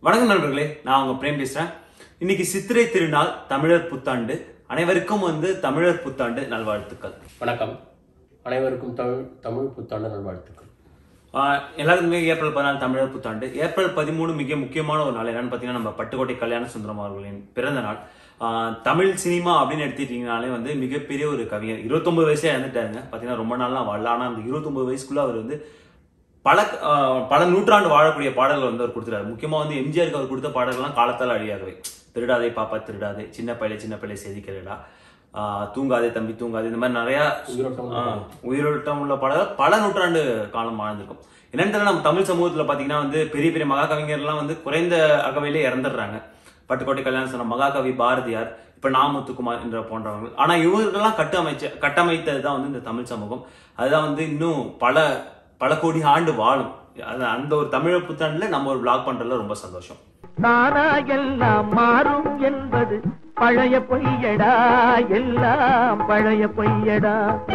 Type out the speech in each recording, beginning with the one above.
வணக்கம் நண்பர்களே நான் உங்க பிரேம் பேசுறேன் இன்னைக்கு சித்திரை திருநாள் தமிழர் புத்தாண்டு அனைவருக்கும் வந்து தமிழர் புத்தாண்டு நல்வாழ்த்துக்கள் வணக்கம் அனைவருக்கும் தமிழ் தமிழ் புத்தாண்டு நல்வாழ்த்துக்கள் ஆஹ் எல்லாருக்குமே ஏப்ரல் பதினாலு தமிழர் புத்தாண்டு ஏப்ரல் பதிமூணு மிக முக்கியமான ஒரு நாள் என்னன்னு பார்த்தீங்கன்னா நம்ம பட்டுக்கோட்டை கல்யாண சுந்தரம் அவர்களின் பிறந்த நாள் ஆஹ் தமிழ் சினிமா அப்படின்னு எடுத்துட்டீங்கனாலே வந்து மிகப்பெரிய ஒரு கவிஞர் இருபத்தொன்பது வயசே இறந்துட்டாருங்க பார்த்தீங்கன்னா ரொம்ப நாள்லாம் வாழல ஆனால் அந்த இருபத்தொன்பது வயசுக்குள்ள அவர் வந்து பல ஆஹ் பல நூற்றாண்டு வாழக்கூடிய பாடல்கள் வந்து அவர் கொடுத்துறாரு முக்கியமா வந்து எம்ஜிஆருக்கு அவர் கொடுத்த பாடல்கள்லாம் காலத்தால் அழியாதவை திருடாதே பாப்பா திருடாதே சின்ன பையல சின்ன பையல செதுக்கிறடா ஆஹ் தூங்காதே தம்பி தூங்காதே இந்த மாதிரி நிறைய உயிரோட்டம் ஆஹ் உயிரோட்டம் உள்ள பாடல்கள் பல நூற்றாண்டு காலம் வாழ்ந்திருக்கும் என்னன்னு தெரியல நம்ம தமிழ் சமூகத்துல பாத்தீங்கன்னா வந்து பெரிய பெரிய மகா கவிஞர்லாம் வந்து குறைந்த அகவையிலே இறந்துடுறாங்க பட்டுக்கோட்டை கல்யாணம் சொன்ன மகாகவி பாரதியார் இப்ப நாமுத்துக்குமார் என்ற போன்றவர்கள் ஆனா இவர்களெல்லாம் கட்டமைச்ச கட்டமைத்தது தான் வந்து இந்த தமிழ் சமூகம் அதுதான் வந்து இன்னும் பல பல கோடி ஆண்டு வாழும் அது அந்த ஒரு தமிழ் புத்தாண்டுல நம்ம ஒரு vlog பண்றதுல ரொம்ப சந்தோஷம் தானா எல்லாம் மாறும் என்பது பழைய பொய்யடா எல்லாம் பழைய பொய்யடா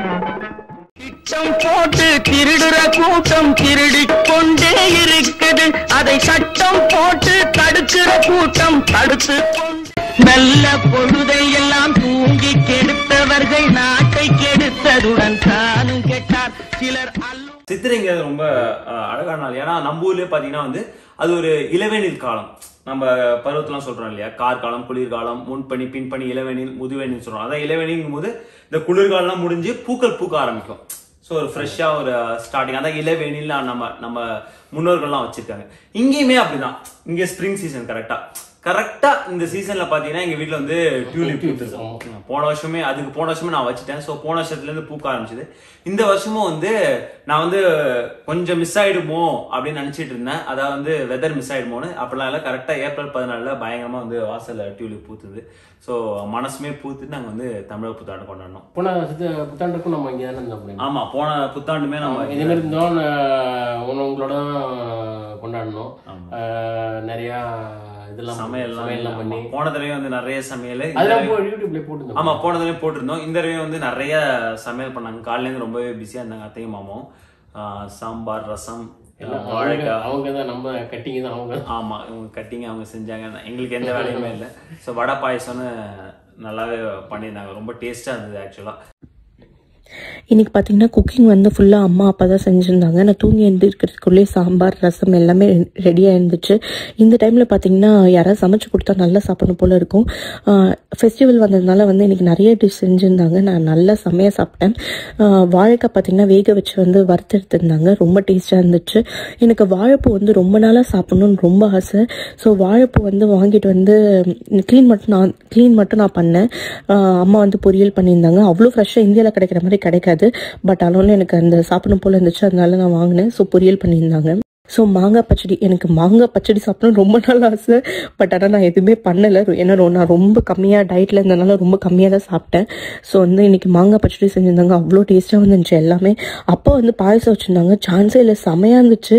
திட்டம் போட்டு திருடுற கூட்டம் திருடிக் கொண்டே இருக்குது அதை சட்டம் போட்டு தடுக்கிற கூட்டம் தடுத்து கொண்டு நல்ல பொழுதை எல்லாம் தூங்கி கெடுத்தவர்கள் நாட்டை கெடுத்ததுடன் தானும் கெட்டார் சிலர் அல்லு சித்திரைங்கிறது ரொம்ப அஹ், அழகான நாள் ஏன்னா நம்ம ஊர்லயே பாத்தீங்கன்னா வந்து அது ஒரு இளவேனில் காலம் நம்ம பருவத்தெல்லாம் சொல்றோம் இல்லையா கார்காலம் குளிர்காலம் முன்பனி பின்பனி இளவேனில் முதுவேனில் சொல்றோம் அதான் இளவேனிங்கும் போது இந்த குளிர்காலம்லாம் முடிஞ்சு பூக்கள் பூக்க ஆரம்பிக்கும் ஸோ ஒரு ஃப்ரெஷ்ஷா ஒரு ஸ்டார்டிங் அதான் இளவேனில் நம்ம நம்ம முன்னோர்கள்லாம் வச்சிருக்காங்க இங்கேயுமே அப்படிதான் இங்க ஸ்ப்ரிங் சீசன் கரெக்டா கரெக்டா இந்த சீசன்ல பாத்தீங்கன்னா எங்க வீட்ல வந்து டியூலிப் பூத்துருக்கும் போன வருஷமே அதுக்கு போன வருஷமே நான் வச்சுட்டேன் ஸோ போன வருஷத்துல இருந்து பூக்க ஆரம்பிச்சது இந்த வருஷமும் வந்து நான் வந்து கொஞ்சம் மிஸ் ஆயிடுமோ அப்படின்னு நினைச்சிட்டு இருந்தேன் அதாவது வந்து வெதர் மிஸ் ஆயிடுமோன்னு அப்படிலாம் இல்லை கரெக்டா ஏப்ரல் பதினாலுல பயங்கரமா வந்து வாசல்ல டியூலிப் பூத்துது ஸோ மனசுமே பூத்து நாங்க வந்து தமிழர் புத்தாண்டு கொண்டாடினோம் போன சித்த புத்தாண்டுக்கும் நம்ம இங்கே தானே இருந்தோம் அப்படின்னு. ஆமா போன புத்தாண்டுமே நம்ம இதே மாதிரி இருந்தோம் நான் உன்ன- உங்களோட தான் கொண்டாடணும் ஆஹ், நிறைய இதெல்லாம் சமையல்லாம் சமையல்லாம் பண்ணி ஆமா. போன தடவை வந்து நிறைய சமையல் இந்த அதெல்லாம் தடவை- போ- யூடியூப்ல போட்டுருந்தோம் ஆமா போன தடவை போட்டிருந்தோம் இந்த தடவை வந்து நிறைய சமையல் பண்ணாங்க காலையில இருந்து ரொம்பவே பிஸியா இருந்தாங்க அத்தையும் மாமாவும் ஆஹ் சாம்பார் ரசம் எல்லாம் அவங்க வாழைக்காய் அவங்க தான் நம்ம கட்டிங்க தான் அவங்க ஆமா இவங்க கட்டிங் அவங்க செஞ்சாங்க எங்களுக்கு எந்த வேலையுமே இல்லை ஸோ வடை பாயசம்னு நல்லாவே பண்ணியிருந்தாங்க ரொம்ப டேஸ்டா இருந்தது ஆக்சுவலா இன்னைக்கு பார்த்தீங்கன்னா குக்கிங் வந்து ஃபுல்லாக அம்மா அப்பா தான் செஞ்சுருந்தாங்க நான் தூங்கி எழுந்திருக்கிறதுக்குள்ளே சாம்பார் ரசம் எல்லாமே ரெடியாக இருந்துச்சு இந்த டைமில் பார்த்தீங்கன்னா யாராவது சமைச்சு கொடுத்தா நல்லா சாப்பிடணும் போல இருக்கும் ஃபெஸ்டிவல் வந்ததுனால வந்து இன்னைக்கு நிறைய டிஷ் செஞ்சுருந்தாங்க நான் நல்லா செமையாக சாப்பிட்டேன் ஆஹ் வாழைக்காய் பார்த்தீங்கன்னா வேக வச்சு வந்து வறுத்தெடுத்திருந்தாங்க ரொம்ப டேஸ்ட்டாக இருந்துச்சு எனக்கு வாழைப்பூ வந்து ரொம்ப நாளாக சாப்பிடணும்னு ரொம்ப ஆசை ஸோ வாழைப்பூ வந்து வாங்கிட்டு வந்து க்ளீன் மட்டும் நான் க்ளீன் மட்டும் நான் பண்ணேன் ஆஹ் அம்மா வந்து பொரியல் பண்ணியிருந்தாங்க அவ்வளோ ஃப்ரெஷ்ஷாக இந்தியாவில் கிடைக்கிற மாதிரி கிடைக்காது பட் ஆனாலும் எனக்கு அந்த சாப்பிடணும் போல இருந்துச்சு அதனால நான் வாங்கினேன் ஸோ பொரியல் பண்ணியிருந்தாங்க ஸோ மாங்காய் பச்சடி எனக்கு மாங்காய் பச்சடி சாப்பிடணும் ரொம்ப நாள் ஆசை பட் ஆனால் நான் எதுவுமே பண்ணலை ஏன்னா ரொ- நான் ரொம்ப கம்மியாக டயட்டில் இருந்ததுனால ரொம்ப கம்மியாக தான் சாப்பிட்டேன் ஸோ வந்து இன்னைக்கு மாங்காய் பச்சடி செஞ்சுருந்தாங்க அவ்வளோ டேஸ்ட்டாக வந்துருந்துச்சு எல்லாமே அப்பா வந்து பாயசம் வச்சுருந்தாங்க சான்ஸே இல்லை செமையாக இருந்துச்சு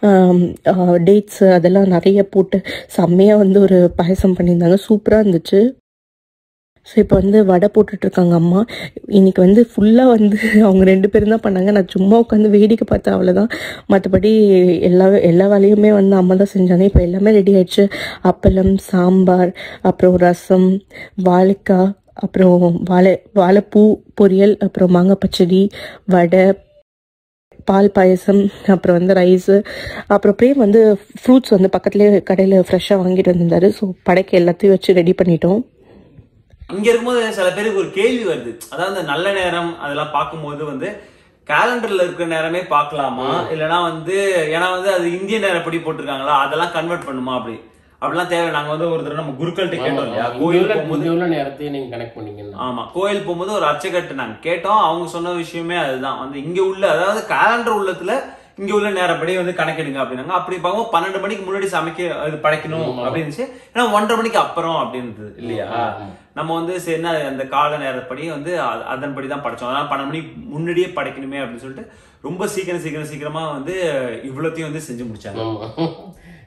டேட்ஸ் அதெல்லாம் நிறைய போட்டு செம்மையாக வந்து ஒரு பாயசம் பண்ணியிருந்தாங்க சூப்பராக இருந்துச்சு ஸோ இப்போ வந்து வடை போட்டுட்டு இருக்காங்க அம்மா இன்னைக்கு வந்து ஃபுல்லாக வந்து அவங்க ரெண்டு பேரும் தான் பண்ணாங்க நான் சும்மா உட்காந்து வேடிக்கை பார்த்தேன் அவ்வளோதான் மற்றபடி எல்லா எல்லா வேலையுமே வந்து அம்மா தான் செஞ்சாங்க இப்போ எல்லாமே ரெடி ஆயிடுச்சு அப்பளம் சாம்பார் அப்புறம் ரசம் வாழைக்காய் அப்புறம் வாழை வாழைப்பூ பொரியல் அப்புறம் மாங்காய் பச்சடி வடை பால் பாயசம் அப்புறம் வந்து ரைஸு அப்புறம் பிரேம் வந்து ஃப்ரூட்ஸ் வந்து பக்கத்துலேயே கடையில் ஃப்ரெஷ்ஷாக வாங்கிட்டு வந்திருந்தாரு ஸோ படைக்க எல்லாத்தையும் வச்சு ரெடி பண்ணிட்டோம் இங்க இருக்கும்போது சில பேருக்கு ஒரு கேள்வி வருது அதாவது இந்த நல்ல நேரம் அதெல்லாம் பார்க்கும்போது வந்து கேலண்டர்ல இருக்கிற நேரமே பார்க்கலாமா இல்லனா வந்து ஏன்னா வந்து அது இந்திய நேரப்படி போட்டிருக்காங்களா அதெல்லாம் கன்வெர்ட் பண்ணுமா அப்படி அப்படிலாம் தேவை நாங்க வந்து ஒரு தடவை நம்ம குருக்கள்கிட்ட கேட்டோம் இல்லையா இங்க கோயில் உள்ள போகும்போது இங்க உள்ள நேரத்தையும் நீங்க கனெக்ட் பண்ணீங்கன்னா ஆமா கோயில் போகும்போது ஒரு அர்ச்சகர்ட்ட நாங்க கேட்டோம் அவங்க சொன்ன விஷயமே அதுதான் வந்து இங்க உள்ள அதாவது கேலண்டர் உள்ளத்துல இங்க உள்ள நேரப்படி வந்து கணக்கெடுங்க அப்படின்னாங்க அப்படி பார்க்கும்போது பன்னெண்டு மணிக்கு முன்னாடி சமைக்க இது படைக்கணும் அப்படின்னு இருந்துச்சு ஏன்னா ஒன்றரை மணிக்கு அப்புறம் அப்படின்றது இல்லையா நம்ம வந்து சரின்னா அந்த கால நேரப்படி வந்து அ- அதன்படி தான் படைச்சோம் அதனால பன்னெண்டு மணிக்கு முன்னாடியே படைக்கணுமே அப்படின்னு சொல்லிட்டு ரொம்ப சீக்கிரம் சீக்கிரம் சீக்கிரமா வந்து இவ்வளோத்தையும் வந்து செஞ்சு முடிச்சாங்க ஆமா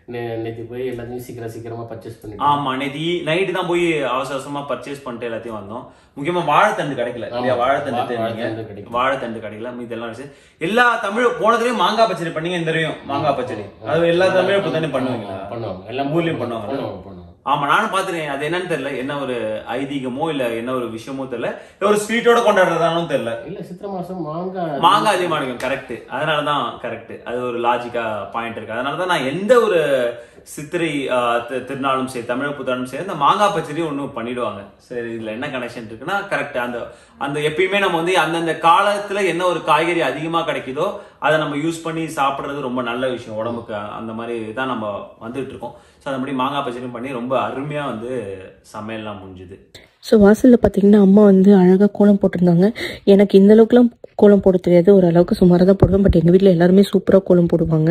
நேற்று போய் எல்லாத்தையும் சீக்கிரம் சீக்கிரமா பர்ச்சேஸ் பண்ணி ஆமா நேத்தி நைட்டு தான் போய் அவசர அவசரமா பர்ச்சேஸ் பண்ணிட்டு எல்லாத்தையும் வந்தோம் முக்கியமா வாழைத்தண்டு கிடைக்கல இல்லையா வாழைத்தண்டு வா- தெரியுங்க வாழைத்தண்டு கிடைக்கல. வாழைத்தண்டு கிடைக்கல மீதி எல்லாம் இருந்துச்சு. எல்லா தமிழ் போனதுலயும் மாங்காய் பச்சடி பண்ணீங்க இந்த தடவையும் மாங்காய் பச்சடி அது எல்லா தமிழும் இப்போ தானே பண்ணுவீங்களா பண்ணுவாங்க எல்லாம் ஊர்லயும் பண்ணுவாங்க. பண்ணுவாங்க பண்ணுவாங்க ஆமா நானும் பாத்துருக்கேன் அது என்னன்னு தெரியல என்ன ஒரு ஐதீகமோ இல்ல என்ன ஒரு விஷயமோ தெரியல இல்ல ஒரு ஸ்வீட்டோட கொண்டாடுறதானும் தெரியல இல்ல சித்திரை மாசம் மாங்காய் மாங்காய் அதிகமா இருக்கும் கரெக்ட் அதனாலதான் கரெக்ட் அது ஒரு லாஜிக்கா பாயிண்ட் இருக்கு அதனாலதான் நான் எந்த ஒரு சித்திரை ஆஹ், தி- திருநாளும் சரி தமிழ் புத்தாண்டும் சரி இந்த மாங்காய் பச்சடி ஒண்ணு பண்ணிடுவாங்க சரி இதுல என்ன கனெக்ஷன் இருக்குன்னா கரெக்ட் அந்த அந்த எப்பயுமே நம்ம வந்து அந்தந்த காலத்துல என்ன ஒரு காய்கறி அதிகமா கிடைக்குதோ அதை நம்ம யூஸ் பண்ணி சாப்பிடுறது ரொம்ப நல்ல விஷயம் உடம்புக்கு அந்த மாதிரி தான் நம்ம வந்துட்டு இருக்கோம் ஸோ அந்த மாதிரி மாங்காய் பச்சடியும் பண்ணி ரொம்ப அருமையா வந்து சமையல்லாம் முடிஞ்சுது ஸோ வாசலில் பார்த்தீங்கன்னா அம்மா வந்து அழகாக கோலம் போட்டிருந்தாங்க எனக்கு இந்த அளவுக்குலாம் கோலம் போட தெரியாது ஓரளவுக்கு சுமாராக தான் போடுவேன் பட் எங்கள் வீட்டில் எல்லாருமே சூப்பராக கோலம் போடுவாங்க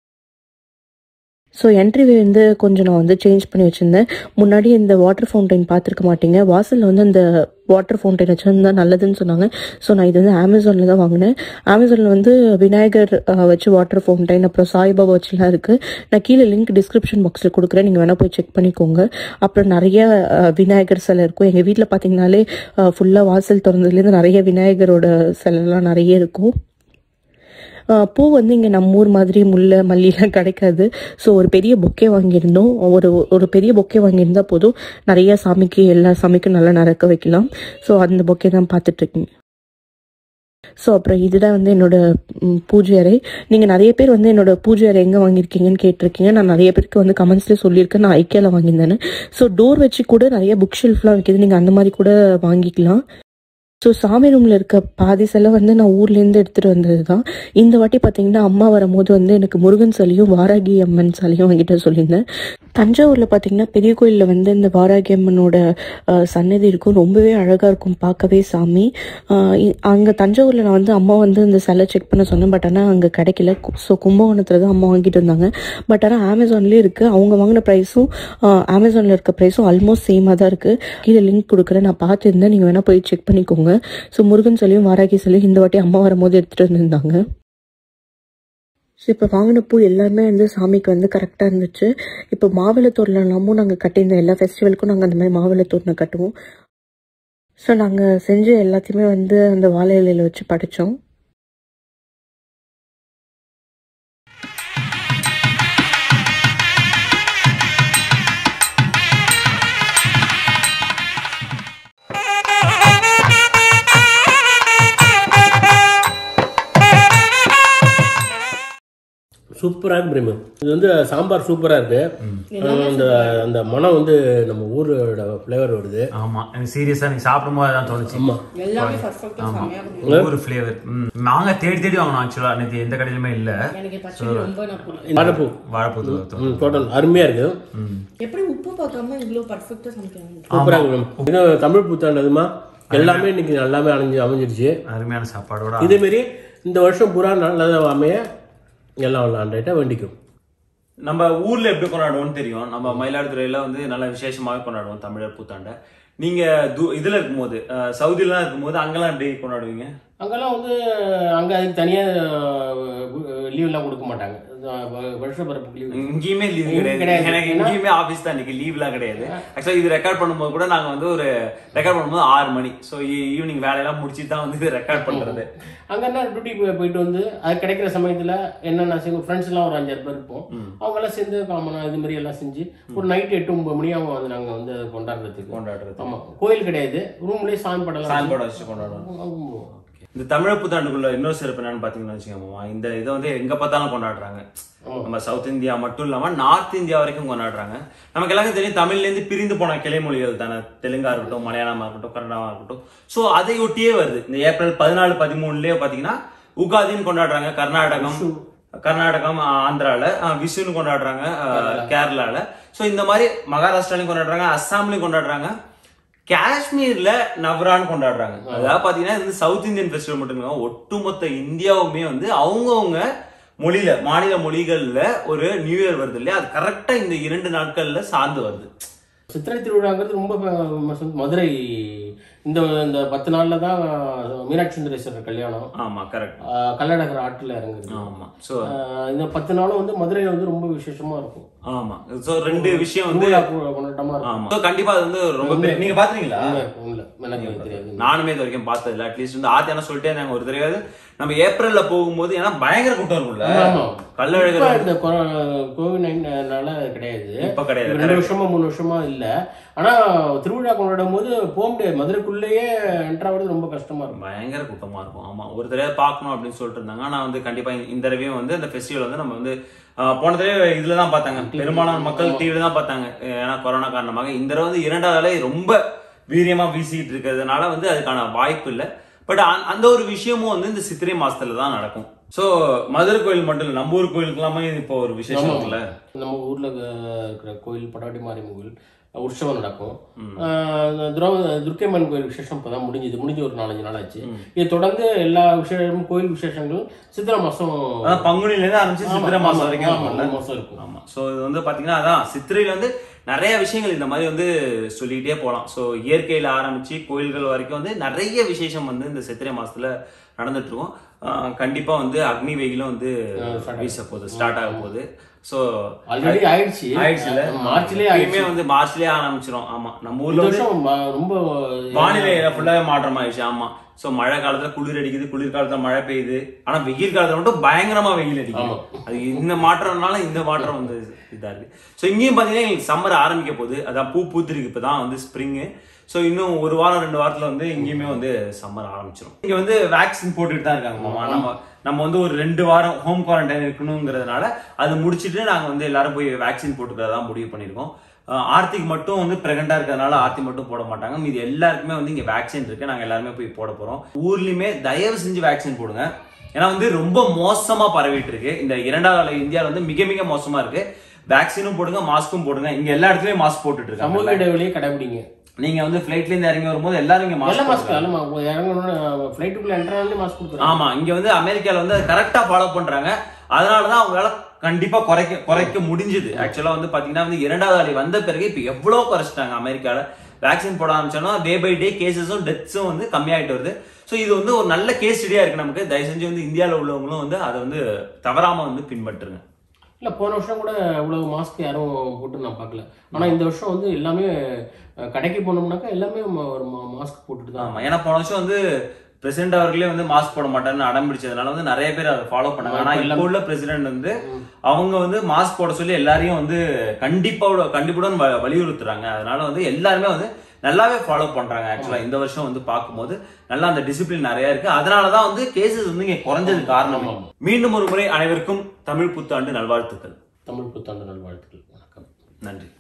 ஸோ என்ட்ரிவே வந்து கொஞ்சம் நான் வந்து சேஞ்ச் பண்ணி வச்சுருந்தேன் முன்னாடி இந்த வாட்டர் ஃபவுண்டைன் பார்த்துருக்க மாட்டீங்க வாசலில் வந்து அந்த வாட்டர் ஃபவுண்டைன் வச்சுருந்தா நல்லதுன்னு சொன்னாங்க ஸோ நான் இது வந்து அமேசானில் தான் வாங்கினேன் அமேசானில் வந்து விநாயகர் அஹ், வச்சு வாட்டர் ஃபவுண்டைன் அப்புறம் சாய்பாபா வச்சுலாம் இருக்குது நான் கீழே லிங்க் டிஸ்கிரிப்ஷன் பாக்ஸில் கொடுக்குறேன் நீங்கள் வேணால் போய் செக் பண்ணிக்கோங்க அப்புறம் நிறைய அஹ், விநாயகர் சிலை இருக்கும் எங்கள் வீட்டில் பார்த்தீங்கனாலே ஃபுல்லாக வாசல் திறந்ததுலேருந்து நிறைய விநாயகரோட சிலைலாம் நிறைய இருக்கும் ஆஹ் பூ வந்து இங்கே நம்ம ஊர் மாதிரி முல்லை மல்லிலாம் கிடைக்காது ஸோ ஒரு பெரிய பொக்கே வாங்கியிருந்தோம் ஒரு ஒரு பெரிய பொக்கே வாங்கியிருந்தா போதும் நிறைய சாமிக்கு எல்லா சாமிக்கும் நல்லா நடக்க வைக்கலாம் ஸோ அந்த பொக்கே தான் பார்த்துட்ருக்கீங்க ஸோ அப்புறம் இதுதான் வந்து என்னோட ம், பூஜை அறை நீங்கள் நிறைய பேர் வந்து என்னோட பூஜை அறை எங்கே வாங்கியிருக்கீங்கன்னு கேட்டிருக்கீங்க நான் நிறைய பேருக்கு வந்து கமெண்ட்ஸ்லேயே சொல்லியிருக்கேன் நான் ஐக்கியாவில் வாங்கியிருந்தேன்னு ஸோ டோர் வச்சு கூட நிறைய புக் ஷெல்ஃப்லாம் வைக்கிது நீங்கள் அந்த மாதிரி கூட வாங்கிக்கலாம் ஸோ சாமி ரூமில் இருக்க பாதி சிலை வந்து நான் ஊர்லேருந்து எடுத்துகிட்டு வந்தது தான் இந்த வாட்டி பார்த்தீங்கன்னா அம்மா வரும்போது வந்து எனக்கு முருகன் சிலையும் வாராகி அம்மன் சிலையும் வாங்கிட்டு வர சொல்லியிருந்தேன் தஞ்சாவூரில் பார்த்தீங்கன்னா பெரிய கோயிலில் வந்து இந்த வாராகி அம்மனோட அஹ், சன்னதி இருக்கும் ரொம்பவே அழகாக இருக்கும் பார்க்கவே சாமி அங்கே தஞ்சாவூரில் நான் வந்து அம்மா வந்து இந்த சிலை செக் பண்ண சொன்னேன் பட் ஆனால் அங்கே கிடைக்கல ஸோ கும்பகோணத்தில் தான் அம்மா வாங்கிட்டு வந்தாங்க பட் ஆனால் அமேசான்லேயே இருக்குது அவங்க வாங்கின ப்ரைஸும் அமேசானில் இருக்க ப்ரைஸும் ஆல்மோஸ்ட் சேமாக தான் இருக்குது கீழே லிங்க் கொடுக்குறேன் நான் பார்த்துருந்தேன் நீங்கள் வேணால் போய் செக் பண்ணிக்கோங்க ஸோ முருகன் சிலையும் வாராகி சிலையும் இந்த வாட்டி அம்மா வரும்போது எடுத்துகிட்டு வந்திருந்தாங்க ஸோ இப்போ வாங்கின பூ எல்லாமே வந்து சாமிக்கு வந்து கரெக்டாக இருந்துச்சு இப்போ மாவிளை தோரணமும் நாங்கள் கட்டியிருந்தோம் எல்லா ஃபெஸ்டிவலுக்கும் நாங்கள் அந்த மாதிரி மாவிளை தோரணம் கட்டுவோம் ஸோ நாங்கள் செஞ்ச எல்லாத்தையுமே வந்து அந்த வாழை இலையில வச்சு படைச்சோம் சூப்பரா இருக்கு பிரேமு இது வந்து சாம்பார் சூப்பரா இருக்கு அந்த அந்த மனம் வந்து நம்ம ஊரோட ஃப்ளேவர் வருது ஆமா எனக்கு சீரியஸா எனக்கு சாப்பிடும் போது அதான் தோணுச்சு ஆமா எல்லாமே பர்ஃபெக்டா செமையா இருக்கு ஒரு ஃபிளேவர் நாங்க தேடி தேடி வாங்கணும் ஆக்சுவலா நேற்று எந்த கடையிலுமே இல்ல எனக்கு பச்சடி ரொம்ப நான் பிடிக்கும் வாழைப்பூ வாழைப்பூ ம் டோட்டல் அருமையா இருக்கு எப்படி உப்பு பார்க்காம இவ்வளவு பர்ஃபெக்டா சமைக்கிறாங்க சூப்பரா இருக்கு மேம் இது தமிழ் புத்தாண்டு அதுமா எல்லாமே இன்னைக்கு நல்லாவே அணைஞ்சு அமைஞ்சிருச்சு அருமையான சாப்பாடோட இதே மாதிரி இந்த வருஷம் பூரா நல்லதா அமைய எல்லாம் விளாண்டுட்டா வேண்டிக்கும் நம்ம ஊர்ல எப்படி கொண்டாடுவோம்னு தெரியும் நம்ம மயிலாடுதுறையில வந்து நல்ல விசேஷமாவே கொண்டாடுவோம் தமிழர் புத்தாண்டை நீங்க து- இதுல இருக்கும்போது அஹ், சவுதிலாம் இருக்கும்போது அங்கெல்லாம் எப்படி கொண்டாடுவீங்க அங்கெல்லாம் வந்து அங்க அதுக்கு தனியா லீவ்லாம் கொடுக்க மாட்டாங்க வ- வருஷ பிறப்புக்கு லீவ் இங்கேயுமே லீவ் இங்க கிடையாது கிடையாது. எனக்கு இங்கேயுமே ஆபீஸ் தான் இன்னைக்கு லீவ்லாம் கிடையாது ஆக்சுவலா இது ரெக்கார்ட் பண்ணும்போது கூட நாங்க வந்து ஒரு ரெக்கார்ட் பண்ணும்போது ஆறு மணி ஸோ ஈவினிங் வேலையெல்லாம் முடிச்சுட்டு தான் வந்து இது ரெக்கார்ட் பண்றது அங்க என்ன டியூட்டி போயிட்டு வந்து அது கிடைக்கிற சமயத்துல என்னென்ன செய்வோம் ஃப்ரெண்ட்ஸ் எல்லாம் ஒரு அஞ்சாறு பேர் இருப்போம் அவங்க எல்லாம் சேர்ந்து காமனா இது மாதிரி எல்லாம் செஞ்சு ஒரு நைட் எட்டு ஒன்பது மணி அவங்க வந்து நாங்க வந்து அதை கொண்டாடுறதுக்கு கொண்டாடுறது ஆமா கோயில் கிடையாது ரூம்லயே சாமி படம் சால்பாட வச்சு கொண்டாடுவோம் இந்த தமிழ் புத்தாண்டுக்குள்ள இன்னொரு சிறப்பு என்னன்னு பாத்தீங்கன்னா வச்சுக்கோங்க இந்த இதை வந்து எங்க பார்த்தாலும் கொண்டாடுறாங்க நம்ம சவுத் இந்தியா மட்டும் இல்லாம நார்த் இந்தியா வரைக்கும் கொண்டாடுறாங்க நமக்கு எல்லாருக்கும் தெரியும் தமிழ்ல இருந்து பிரிந்து போன கிளை மொழிகள் தானே தெலுங்கா இருக்கட்டும் மலையாளமா இருக்கட்டும் கன்னடமா இருக்கட்டும் சோ அதை ஒட்டியே வருது இந்த ஏப்ரல் பதினாலு பதிமூணுலயே பாத்தீங்கன்னா உகாதின்னு கொண்டாடுறாங்க கர்நாடகம் கர்நாடகம் ஆ, ஆந்திரால ஆ, விஷுன்னு கொண்டாடுறாங்க ஆ, கேரளால சோ இந்த மாதிரி மகாராஷ்டிராலையும் கொண்டாடுறாங்க அஸ்ஸாம்லயும் கொண்டாடுறாங்க காஷ்மீர்ல நவரான்னு கொண்டாடுறாங்க அதாவது பாத்தீங்கன்னா இது வந்து சவுத் இந்தியன் ஃபெஸ்டிவல் மட்டும் இல்ல ஒட்டுமொத்த இந்தியாவுமே வந்து அவங்கவுங்க மொழியில மாநில மொழிகள்ல ஒரு நியூ இயர் வருது இல்லையா அது கரெக்டா இந்த இரண்டு நாட்கள்ல சார்ந்து வருது சித்திரை திருவிழாங்கிறது ரொம்ப famous வந்து மதுரை இந்த இந்த பத்து நாள்ல தான் மீனாட்சி சுந்தரேஸ்வரர் கல்யாணம் ஆமா கரெக்ட் ஆஹ் கள்ளழகர் ஆற்றுல இறங்குறது ஆமா சோ ஆஹ் இந்த பத்து நாளும் வந்து மதுரையில வந்து ரொம்ப விசேஷமா இருக்கும் ஆமா சோ ரெண்டு விஷயம் வந்து திருவிழா கொ- கொண்டாட்டமா இருக்கும் ஆமா So, கண்டிப்பா அது வந்து ரொம்ப பெரிய- நீங்க பாத்தீங்களா உண்மை இருக்கும், உண்மை. எனக்கு தெரியாது நானுமே இது வரைக்கும் பார்த்தது இல்ல அட்லீஸ்ட் வந்து ஆத்தியான சொல்லிட்டே நாங்க ஒரு தெரியாது நம்ம ஏப்ரல்ல போகும்போது ஏன்னா பயங்கர கூட்டம் இருக்கும்ல ஆமா. கள்ளழகர் இப்ப இந்த கோவிட் நைன்னால கிடையாது இப்ப கிடையாது இப்ப ரெண்டு வருஷமா மூணு வருஷமா இல்ல ஆனா திருவிழா கொண்டாடும் போது போக முடியாது மதுரைக்குள்ளேயே என்ட்ரு ஆகுறது ரொம்ப கஷ்டமா இருக்கும் பயங்கர கூட்டமா இருக்கும் ஆமா ஒரு தடவை பார்க்கணும் அப்படின்னு சொல்லிட்டு இருந்தாங்க ஆனா வந்து கண்டிப்பா இந்த தடவையும் வந்து அந்த ஃபெஸ்டிவல் வந்து நம்ம வந்து ஆஹ், போன தடவை இதுல தான் பார்த்தாங்க பெரும்பாலான மக்கள் டிவில தான் பார்த்தாங்க ஏன்னா கொரோனா காரணமாக இந்த தடவை வந்து இரண்டாவது அலை ரொம்ப வீரியமா வீசிக்கிட்டு இருக்கிறதுனால வந்து அதுக்கான வாய்ப்பு இல்லை பட் அந்த ஒரு விஷயமும் வந்து இந்த சித்திரை மாசத்துல தான் நடக்கும் சோ மதுரை கோயில் மட்டும் இல்ல நம்ம ஊர் கோயிலுக்கெல்லாமே இப்போ ஒரு விசேஷம் இருக்குல்ல நம்ம ஊர்ல அஹ், இருக்கிற கோயில் படாட்டி மாரியம்மன் கோயில் அஹ், உற்சவம் நடக்கும் ஆஹ், திரௌபதி துர்க்கைம்மன் கோயில் விசேஷம் இப்பதான் முடிஞ்சது முடிஞ்சு ஒரு நாலஞ்சு நாள் ஆச்சு இது தொடர்ந்து எல்லா விசேஷமும் கோயில் விசேஷங்களும் சித்திரை மாசம் அதான் பங்குனில இருந்து ஆரம்பிச்சு சித்திரை மாசம் வரைக்கும் ஆமா, இருக்கும்ல மூணு மாசம் இருக்கும் ஆமா சோ இது வந்து பாத்தீங்கன்னா அதான் சித்திரையில வந்து நிறைய விஷயங்கள் இந்த மாதிரி வந்து சொல்லிக்கிட்டே போகலாம் சோ இயற்கையில ஆரம்பிச்சு கோயில்கள் வரைக்கும் வந்து நிறைய விசேஷம் வந்து இந்த சித்திரை மாசத்துல நடந்துட்டு இருக்கும் ஆஹ் கண்டிப்பா வந்து அக்னி வெயிலும் வந்து வீச போகுது ஸ்டார்ட் ஆக போகுது சோ ஆல்ரெடி ஆயிடுச்சு ஆயிடுச்சுல மார்ச்லயே எப்பயுமே ஆயிடுச்சு வந்து மார்ச்லயே ஆரம்பிச்சிரும் ஆமா நம்ம இந்த ஊர்ல வந்து வருஷம் ம- ரொம்ப வானிலை ஃபுல்லாவே மாற்றம் ஆயிடுச்சு ஆமா சோ மழை காலத்துல குளிர் அடிக்குது குளிர் காலத்துல மழை பெய்யுது ஆனா வெயில் காலத்துல மட்டும் பயங்கரமா வெயில் அடிக்குது அது இந்த மாற்றம்னால இந்த மாற்றம் வந்து இதா இருக்கு சோ இங்கேயும் பாத்தீங்கன்னா எங்களுக்கு சம்மர் ஆரம்பிக்க போகுது அதான் பூ பூத்திருக்கு இப்பதான் வந்து ஸ்ப்ரிங் சோ இன்னும் ஒரு வாரம் ரெண்டு வாரத்துல வந்து இங்கேயுமே வந்து சம்மர் ஆரம்பிச்சிடும் இங்க வந்து வேக்சின் போட்டுட்டு தான் இருக்காங்க மாமா நம்ம நம்ம வந்து ஒரு ரெண்டு வாரம் ஹோம் குவாரண்டைன் இருக்கணுங்கிறதுனால அது முடிச்சிட்டு நாங்க வந்து எல்லாரும் போய் வேக்சின் போட்டுக்கிறதா முடிவு பண்ணிருக்கோம் அஹ் ஆர்த்திக் மட்டும் வந்து பிரெக்னண்டா இருக்கிறதுனால ஆர்த்தி மட்டும் போட மாட்டாங்க மீதி எல்லாருக்குமே வந்து இங்க வேக்சின் இருக்கு நாங்க எல்லாருமே போய் போட போறோம் ஊர்லயுமே தயவு செஞ்சு வேக்சின் போடுங்க ஏன்னா வந்து ரொம்ப மோசமா பரவிட்டு இருக்கு இந்த இரண்டாவது அலை இந்தியாவில் வந்து மிக மிக மோசமா இருக்கு வேக்சினும் போடுங்க மாஸ்க்கும் போடுங்க இங்க எல்லா இடத்துலயும் மாஸ்க் போட்டுட்டு சமூக இருக்காங்க இடைவெளியை கடைபிடிங்க நீங்க வந்து ஃபிளைட்ல இருந்து இறங்கி வரும்போது எல்லாரும் இங்க நல்ல மாஸ்க் மாஸ்க் நல்ல மாஸ்க் இறங்கணும் ஃபிளைட்டுக்குள்ள என்ட்ரானே மாஸ்க் கொடுக்குறாங்க ஆமா இங்க வந்து அமெரிக்கால வந்து கரெக்டா ஃபாலோ பண்றாங்க அதனாலதான் அவங்களால கண்டிப்பா குறைக்க குறைக்க முடிஞ்சது ஆக்சுவலா வந்து பாத்தீங்கன்னா வந்து இரண்டாவது அலை வந்த பிறகு இப்ப எவ்வளவு குறைச்சிட்டாங்க அமெரிக்கால வேக்சின் போட ஆரம்பிச்சோம்னா டே பை டே கேசஸும் டெத்ஸும் வந்து கம்மியாயிட்டு வருது ஸோ இது வந்து ஒரு நல்ல கேஸ் ஸ்டடியா இருக்கு நமக்கு தயவு செஞ்சு வந்து இந்தியாவில் உள்ளவங்களும் வந்து அதை வந்து தவறாம வந்து பின்பற்றுங்க இல்ல போன வருஷம் கூட இவ்வளவு மாஸ்க் யாரும் போட்டு நான் பார்க்கல ஆனா இந்த வருஷம் வந்து எல்லாமே அஹ், கடைக்கு போனோம்னாக்கா எல்லாமே ம- ஒரு மாஸ்க் போட்டுட்டு தான் ஆமா ஏன்னா போன வருஷம் வந்து பிரசிடென்ட் அவர்களே வந்து மாஸ்க் போட மாட்டாருன்னு அடம் பிடிச்சதுனால வந்து நிறைய பேர் அதை ஃபாலோ பண்ணாங்க ஆனா இப்போ உள்ள பிரசிடென்ட் வந்து அவங்க வந்து மாஸ்க் போட சொல்லி எல்லாரையும் வந்து கண்டிப்பா கண்டிப்புடன் வ- வலியுறுத்துறாங்க அதனால வந்து எல்லாருமே வந்து நல்லாவே ஃபாலோ பண்றாங்க ஆக்சுவலா இந்த வருஷம் வந்து பார்க்கும்போது நல்லா அந்த டிசிப்ளின் நிறைய இருக்கு அதனாலதான் வந்து கேசஸ் வந்து இங்க குறைஞ்சது காரணம் மீண்டும் ஒரு முறை அனைவருக்கும் தமிழ் புத்தாண்டு நல்வாழ்த்துக்கள் தமிழ் புத்தாண்டு நல்வாழ்த்துக்கள் வணக்கம் நன்றி